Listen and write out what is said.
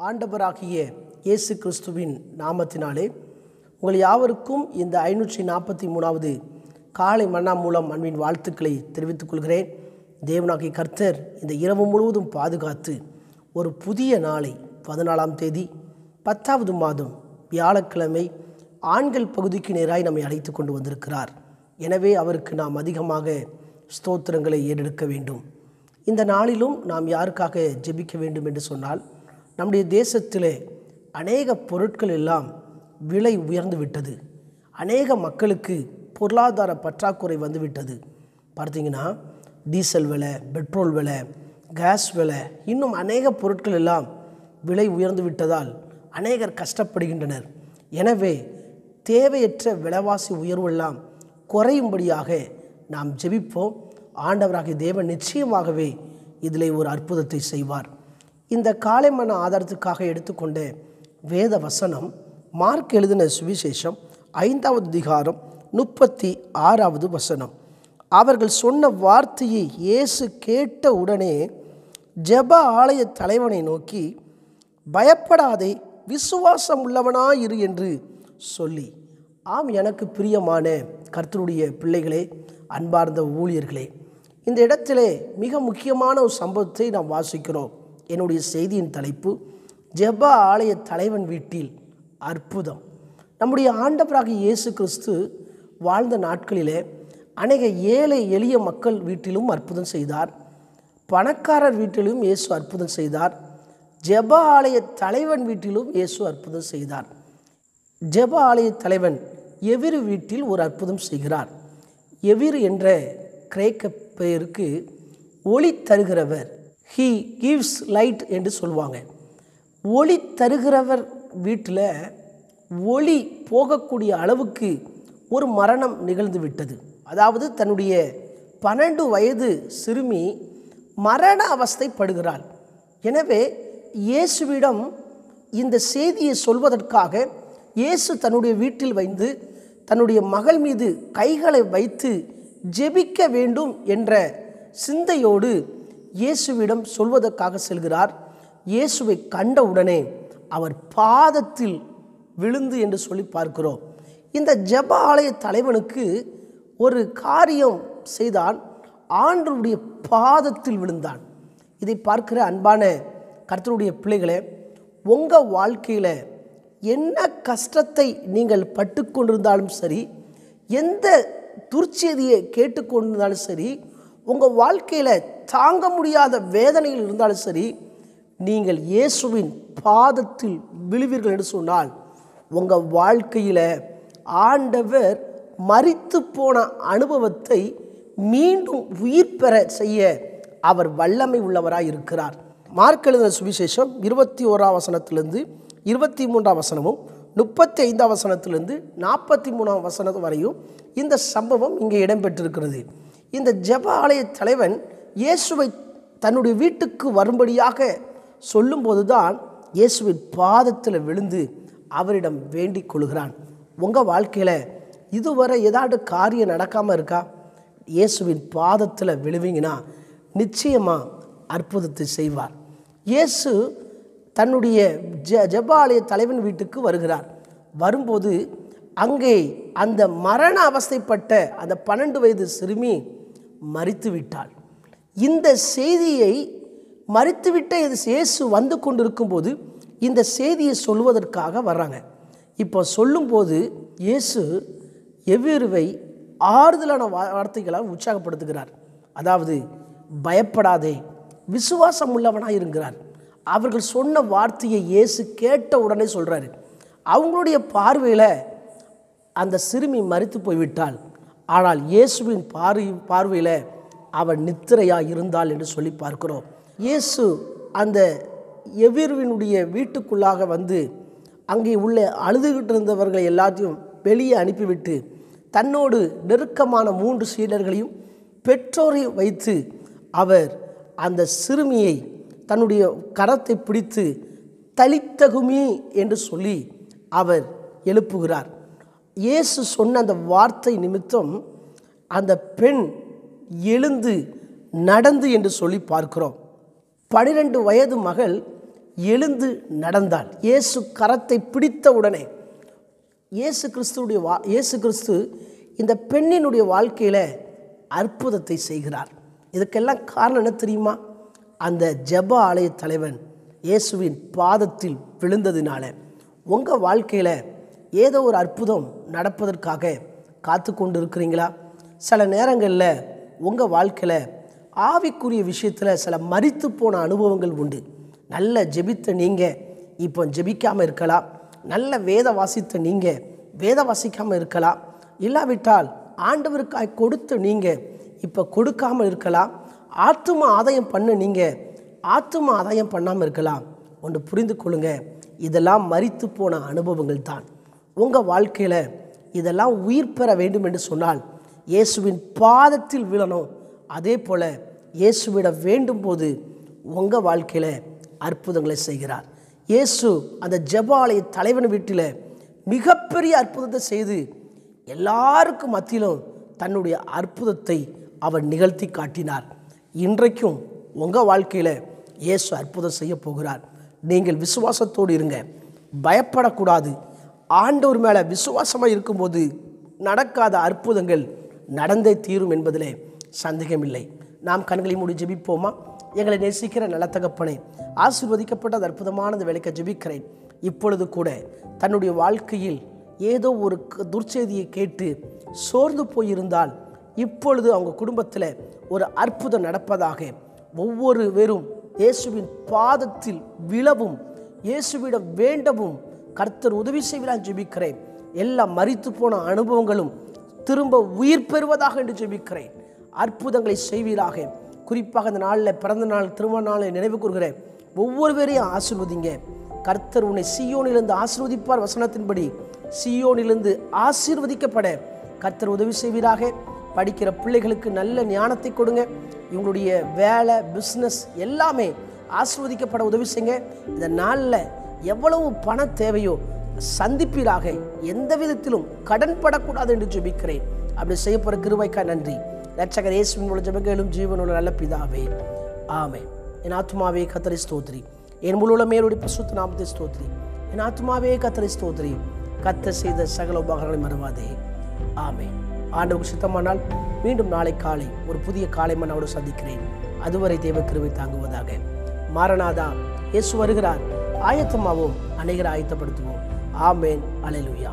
ஆண்டவராகிய இயேசு கிறிஸ்துவின் நாமத்தினாலே உங்கள் யாவருக்கும் இந்த ஐநூற்றி நாற்பத்தி மூணாவது காலை மன்னா மூலம் அன்பின் வாழ்த்துக்களை தெரிவித்துக் கொள்கிறேன் தேவனாகிய கர்த்தர் இந்த இரவு முழுவதும் பாதுகாத்து ஒரு புதிய நாளை பதினாலாம் தேதி பத்தாவது மாதம் வியாழக்கிழமை ஆண்கள் பகுதிக்கு நேராய் நம்மை அழைத்து கொண்டு வந்திருக்கிறார் எனவே அவருக்கு நாம் அதிகமாக ஸ்தோத்திரங்களை ஏறெடுக்க வேண்டும் இந்த நாளிலும் நாம் யாருக்காக ஜெபிக்க வேண்டும் என்று சொன்னால் நம்முடைய தேசத்திலே அநேக பொருட்கள் எல்லாம் விலை உயர்ந்து விட்டது அநேக மக்களுக்கு பொருளாதார பற்றாக்குறை வந்துவிட்டது பார்த்தீங்கன்னா டீசல் விலை பெட்ரோல் விலை கேஸ் விலை இன்னும் அநேக பொருட்கள் எல்லாம் விலை உயர்ந்து விட்டதால் அநேகர் கஷ்டப்படுகின்றனர் எனவே தேவையற்ற விலைவாசி உயர்வெல்லாம் குறையும்படியாக நாம் ஜெபிப்போம் ஆண்டவராகிய தேவன் நிச்சயமாகவே இதில் ஒரு அற்புதத்தை செய்வார் இந்த காலை மன ஆதாரத்துக்காக எடுத்துக்கொண்ட வேத வசனம் மார்க் எழுதின சுவிசேஷம் ஐந்தாவது அதிகாரம் முப்பத்தி ஆறாவது வசனம் அவர்கள் சொன்ன வார்த்தையை இயேசு கேட்ட உடனே ஜெப ஆலய தலைவனை நோக்கி பயப்படாதே விசுவாசம் உள்ளவனாயிரு என்று சொல்லி ஆம் எனக்கு பிரியமான கர்த்தருடைய பிள்ளைகளே அன்பார்ந்த ஊழியர்களே இந்த இடத்திலே மிக முக்கியமான ஒரு சம்பவத்தை நாம் வாசிக்கிறோம் என்னுடைய செய்தியின் தலைப்பு ஜெப ஆலய தலைவன் வீட்டில் அற்புதம் நம்முடைய ஆண்டவராக இயேசு கிறிஸ்து வாழ்ந்த நாட்களிலே அநேக ஏழை எளிய மக்கள் வீட்டிலும் அற்புதம் செய்தார் பணக்காரர் வீட்டிலும் இயேசு அற்புதம் செய்தார் ஜெப ஆலய தலைவன் வீட்டிலும் இயேசு அற்புதம் செய்தார் ஜெப ஆலய தலைவன் எவிரு வீட்டில் ஒரு அற்புதம் செய்கிறார் எவிரு என்ற கிரேக்க பெயருக்கு ஒளி தருகிறவர் ஹீ கிவ்ஸ் லைட் என்று சொல்லுவாங்க ஒளி தருகிறவர் வீட்டில் ஒளி போகக்கூடிய அளவுக்கு ஒரு மரணம் நிகழ்ந்து விட்டது அதாவது தன்னுடைய பன்னெண்டு வயது சிறுமி மரண அவஸ்தைப்படுகிறாள் எனவே இயேசுவிடம் இந்த செய்தியை சொல்வதற்காக இயேசு தன்னுடைய வீட்டில் வைந்து தன்னுடைய மகள் மீது கைகளை வைத்து ஜெபிக்க வேண்டும் என்ற சிந்தையோடு இயேசுவிடம் சொல்வதற்காக செல்கிறார் இயேசுவை கண்டவுடனே அவர் பாதத்தில் விழுந்து என்று சொல்லி பார்க்கிறோம் இந்த ஜெப ஆலய தலைவனுக்கு ஒரு காரியம் செய்தான் ஆண்டருடைய பாதத்தில் விழுந்தான் இதை பார்க்கிற அன்பான கர்த்தருடைய பிள்ளைகளே உங்கள் வாழ்க்கையில் என்ன கஷ்டத்தை நீங்கள் பட்டு கொண்டிருந்தாலும் சரி எந்த துர்ச்செய்தியை கேட்டுக்கொண்டிருந்தாலும் சரி உங்கள் வாழ்க்கையில் தாங்க முடியாத வேதனைகள் இருந்தாலும் சரி நீங்கள் இயேசுவின் பாதத்தில் விழுவீர்கள் என்று சொன்னால் உங்கள் வாழ்க்கையில் ஆண்டவர் மறித்து போன அனுபவத்தை மீண்டும் உயிர் பெற செய்ய அவர் வல்லமை உள்ளவராக இருக்கிறார் மார்க் எழுதின சுவிசேஷம் இருபத்தி ஓராம் வசனத்திலிருந்து இருபத்தி மூன்றாம் வசனமும் முப்பத்தி ஐந்தாம் வசனத்திலிருந்து நாற்பத்தி மூணாம் வசனம் வரையும் இந்த சம்பவம் இங்கே இடம்பெற்றிருக்கிறது இந்த ஜெப ஆலய தலைவன் இயேசுவை தன்னுடைய வீட்டுக்கு வரும்படியாக சொல்லும்போது தான் இயேசுவின் பாதத்தில் விழுந்து அவரிடம் வேண்டிக் கொள்கிறான் உங்கள் வாழ்க்கையில் இதுவரை ஏதாவது காரியம் நடக்காமல் இருக்கா இயேசுவின் பாதத்தில் விழுவீங்கன்னா நிச்சயமாக அற்புதத்தை செய்வார் இயேசு தன்னுடைய ஜ ஜபாலய தலைவன் வீட்டுக்கு வருகிறார் வரும்போது அங்கே அந்த மரண அவஸ்தைப்பட்ட அந்த பன்னெண்டு வயது சிறுமி மறித்து விட்டாள் இந்த செய்தியை மறித்துவிட்ட இது இயேசு வந்து கொண்டிருக்கும்போது இந்த செய்தியை சொல்வதற்காக வர்றாங்க இப்போ சொல்லும்போது இயேசு எவ்விருவை ஆறுதலான வார்த்தைகளால் உற்சாகப்படுத்துகிறார் அதாவது பயப்படாதே விசுவாசம் உள்ளவனாக இருக்கிறார் அவர்கள் சொன்ன வார்த்தையை இயேசு கேட்ட உடனே சொல்கிறாரு அவங்களுடைய பார்வையில் அந்த சிறுமி மறித்து போய்விட்டாள் ஆனால் இயேசுவின் பார்வை பார்வையில் அவள் நித்திரையாக இருந்தாள் என்று சொல்லி பார்க்கிறோம் இயேசு அந்த எவிர்வினுடைய வீட்டுக்குள்ளாக வந்து அங்கே உள்ள அழுதுகிட்டு இருந்தவர்களை எல்லாத்தையும் வெளியே அனுப்பிவிட்டு தன்னோடு நெருக்கமான மூன்று சீடர்களையும் பெற்றோரையும் வைத்து அவர் அந்த சிறுமியை தன்னுடைய கரத்தை பிடித்து தலித்தகுமி என்று சொல்லி அவர் எழுப்புகிறார் இயேசு சொன்ன அந்த வார்த்தை நிமித்தம் அந்த பெண் எழுந்து நடந்து என்று சொல்லி பார்க்கிறோம் பனிரெண்டு வயது மகள் எழுந்து நடந்தாள் இயேசு கரத்தை பிடித்த உடனே இயேசு கிறிஸ்துவுடைய வா இயேசு கிறிஸ்து இந்த பெண்ணினுடைய வாழ்க்கையில் அற்புதத்தை செய்கிறார் இதுக்கெல்லாம் காரணம் என்ன தெரியுமா அந்த ஜெப ஆலய தலைவன் இயேசுவின் பாதத்தில் விழுந்ததினால உங்கள் வாழ்க்கையில் ஏதோ ஒரு அற்புதம் நடப்பதற்காக காத்து கொண்டு இருக்கிறீங்களா சில நேரங்களில் உங்கள் வாழ்க்கையில் ஆவிக்குரிய விஷயத்தில் சில மரித்து போன அனுபவங்கள் உண்டு நல்ல ஜெபித்த நீங்கள் இப்போ ஜெபிக்காமல் இருக்கலாம் நல்ல வேத வாசித்த நீங்கள் வேத வாசிக்காமல் இருக்கலாம் இல்லாவிட்டால் ஆண்டவருக்காய் கொடுத்த நீங்கள் இப்போ கொடுக்காமல் இருக்கலாம் ஆத்தும ஆதாயம் பண்ண நீங்கள் ஆத்தும ஆதாயம் பண்ணாமல் இருக்கலாம் ஒன்று புரிந்து கொள்ளுங்க இதெல்லாம் மரித்து போன அனுபவங்கள் தான் உங்கள் வாழ்க்கையில் இதெல்லாம் உயிர் பெற வேண்டும் என்று சொன்னால் இயேசுவின் பாதத்தில் விழணும் அதே போல் இயேசுவிட வேண்டும் போது உங்கள் வாழ்க்கையில் அற்புதங்களை செய்கிறார் இயேசு அந்த ஜெபாலய தலைவன் வீட்டில் மிகப்பெரிய அற்புதத்தை செய்து எல்லாருக்கும் மத்தியிலும் தன்னுடைய அற்புதத்தை அவர் நிகழ்த்தி காட்டினார் இன்றைக்கும் உங்கள் வாழ்க்கையில் இயேசு அற்புதம் செய்ய போகிறார் நீங்கள் விசுவாசத்தோடு இருங்க பயப்படக்கூடாது ஆண்டவர் மேலே விசுவாசமாக இருக்கும்போது நடக்காத அற்புதங்கள் நடந்தே தீரும் என்பதிலே சந்தேகமில்லை நாம் கண்களை மூடி ஜெபிப்போமா எங்களை நேசிக்கிற நல்ல தகப்பனே ஆசீர்வதிக்கப்பட்ட அந்த அற்புதமான அந்த வேலைக்கு ஜெபிக்கிறேன் இப்பொழுது கூட தன்னுடைய வாழ்க்கையில் ஏதோ ஒரு க- துர்ச்செய்தியை கேட்டு சோர்ந்து போயிருந்தால் இப்பொழுது அவங்க குடும்பத்தில் ஒரு அற்புதம் நடப்பதாக ஒவ்வொரு வெறும் இயேசுவின் பாதத்தில் விழவும் இயேசுவிடம் வேண்டவும் கர்த்தர் உதவி செய்வதாக ஜெபிக்கிறேன் எல்லா மரித்து போன அனுபவங்களும் திரும்ப உயிர் பெறுவதாக என்று ஜெபிக்கிறேன் அற்புதங்களை செய்வீராக குறிப்பாக இந்த நாளில் பிறந்த நாள் திருமண நாளை நினைவு கூறுகிற ஒவ்வொருவரையும் ஆசீர்வதிங்க கர்த்தர் உன்னை சியோனிலிருந்து ஆசீர்வதிப்பார் வசனத்தின்படி சியோனிலிருந்து ஆசீர்வதிக்கப்பட கர்த்தர் உதவி செய்வீராக படிக்கிற பிள்ளைகளுக்கு நல்ல ஞானத்தை கொடுங்க இவங்களுடைய வேலை பிஸ்னஸ் எல்லாமே ஆசீர்வதிக்கப்பட உதவி செய்யுங்க இந்த நாளில் எவ்வளவு பண தேவையோ சந்திப்பீராக எந்த விதத்திலும் கடன் படக்கூடாது என்று ஜெபிக்கிறேன் அப்படி செய்யப்படுற கிருபைக்கா நன்றி ரட்சகர் இயேசுவின் மூலம் ஜெபங்களும் ஜீவனுள்ள நல்ல பிதாவே ஆமே என் ஆத்மாவே கத்தரி ஸ்தோத்ரி என் முழுவல மேலுடைய பசுத்த நாமத்தை ஸ்தோத்ரி என் ஆத்மாவே கத்தரி ஸ்தோத்ரி கத்த செய்த சகல உபகாரங்களை மறவாதே ஆமே ஆண்டவுக்கு சித்தமானால் மீண்டும் நாளை காலை ஒரு புதிய காலை மன்னாவோடு சந்திக்கிறேன் அதுவரை தேவ கிருபை தாங்குவதாக மாரநாதா இயேசு வருகிறார் ஆயத்தமாவோம் அநேகரை ஆயத்தப்படுத்துவோம் ஆமேன் அலைலுயா